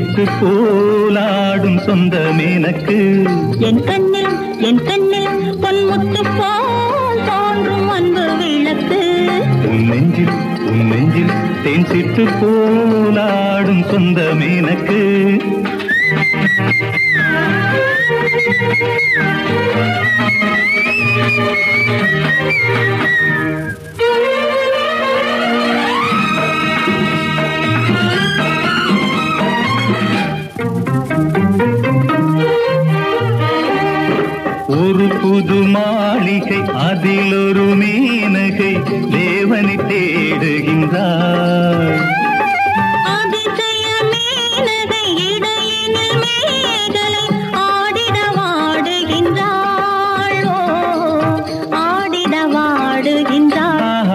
சிட்டு போலாடும் சொந்தமேனக்கு என் கண்ணில் என் கண்ணில் பொன்முத்து போல் தோன்றும் அன்பு விளக்கு உன் நெஞ்சில் உன் நெஞ்சில் தேன் சிட்டு போலாடும் சொந்தமேனக்கு ஒரு புது மாளிகை அதில் ஒரு மேனகை தேவனை தேடுகின்றார் அதிசய மேனகை இடையினில் மேகலை ஆடிட வாடுகின்றாள் ஓ, ஆடிட வாடுகின்றாள்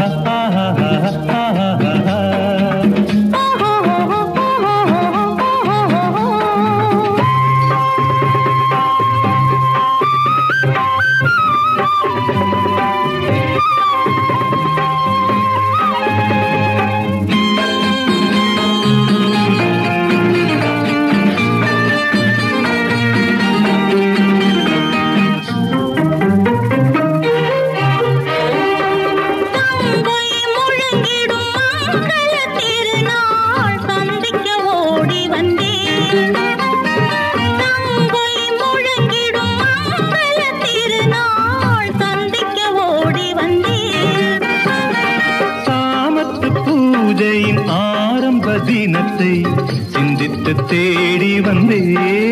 தங்கை முழங்கிடும் மங்கள திருநாள் சந்திக்க ஓடி வந்தேன் தங்கை முழங்கிடும் மங்கள திருநாள் சந்திக்க ஓடி வந்தேன் சாமத்து பூஜையின் ஆரம்ப தினத்தை சிந்தித்து தேடி வந்தே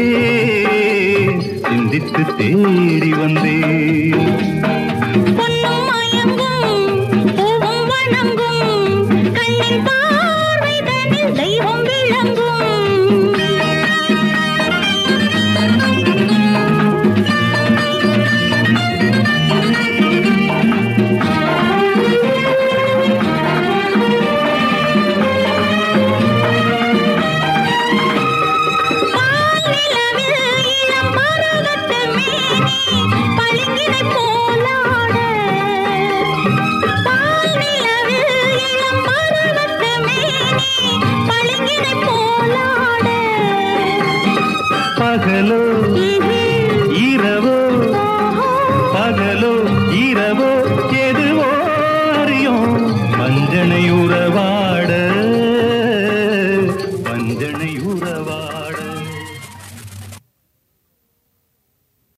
சிந்தித்து தேடி வந்தே பொன்னும் மயங்கும் பூவும் வணங்கும் கண்ணின் பார்வைதனில் தெய்வம் விளங்கும் பால்நிலவில் இளம் பருவத்து மேனி பளிங்கினைப் போலாட. பால்நிலவில் இளம் பருவத்து மேனி பளிங்கினைப் போலாட. பகலோ இரவோ ஓஹோ, பகலோ இரவோ எதுவோ அறியும் வஞ்சனை உறவாட வஞ்சனை உறவாட